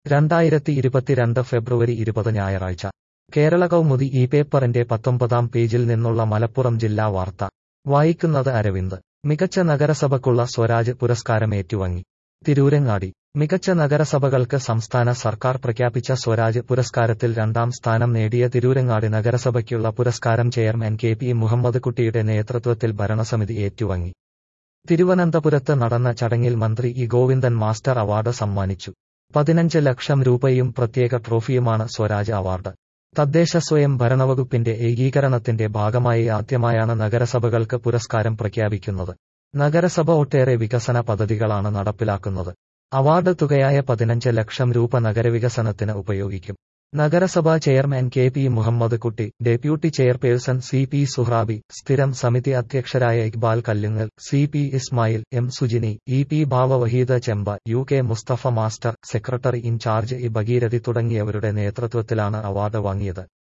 രണ്ടായിരത്തി ഇരുപത്തിരണ്ട് ഫെബ്രുവരി ഇരുപത് ഞായറാഴ്ച കേരള കൗമുദി ഈ പേപ്പറിന്റെ പത്തൊമ്പതാം പേജിൽ നിന്നുള്ള മലപ്പുറം ജില്ലാ വാർത്ത വായിക്കുന്നത് അരവിന്ദ് മികച്ച നഗരസഭയ്ക്കുള്ള സ്വരാജ് പുരസ്കാരം ഏറ്റുവാങ്ങി തിരൂരങ്ങാടി മികച്ച നഗരസഭകൾക്ക് സംസ്ഥാന സർക്കാർ പ്രഖ്യാപിച്ച സ്വരാജ് പുരസ്കാരത്തിൽ രണ്ടാം സ്ഥാനം നേടിയ തിരൂരങ്ങാടി നഗരസഭയ്ക്കുള്ള പുരസ്കാരം ചെയർമാൻ കെ പി മുഹമ്മദ് കുട്ടിയുടെ നേതൃത്വത്തിൽ ഭരണസമിതി ഏറ്റുവാങ്ങി തിരുവനന്തപുരത്ത് നടന്ന ചടങ്ങിൽ മന്ത്രി ഇ ഗോവിന്ദൻ മാസ്റ്റർ അവാർഡ് സമ്മാനിച്ചു പതിനഞ്ച് ലക്ഷം രൂപയും പ്രത്യേക ട്രോഫിയുമാണ് സ്വരാജ് അവാർഡ് തദ്ദേശ സ്വയം ഭരണവകുപ്പിന്റെ ഏകീകരണത്തിന്റെ ഭാഗമായി ആദ്യമായാണ് നഗരസഭകൾക്ക് പുരസ്കാരം പ്രഖ്യാപിക്കുന്നത് നഗരസഭ ഒട്ടേറെ വികസന പദ്ധതികളാണ് നടപ്പിലാക്കുന്നത് അവാർഡ് തുകയായ പതിനഞ്ച് ലക്ഷം രൂപ നഗരവികസനത്തിന് ഉപയോഗിക്കും നഗരസഭാ chairman K P Muhammad Kutty deputy chairperson C P Suhrabi സ്ഥിരം സമിതി അധ്യക്ഷരായ Iqbal Kallungal C P Ismail M Sujini E P ഭാവവഹീദ ചെമ്പ U K Mustafa master secretary in charge E Bhageerathi തുടങ്ങിയവരുടെ നേതൃത്വത്തിലാണ് അവാർഡ് വാങ്ങിയത്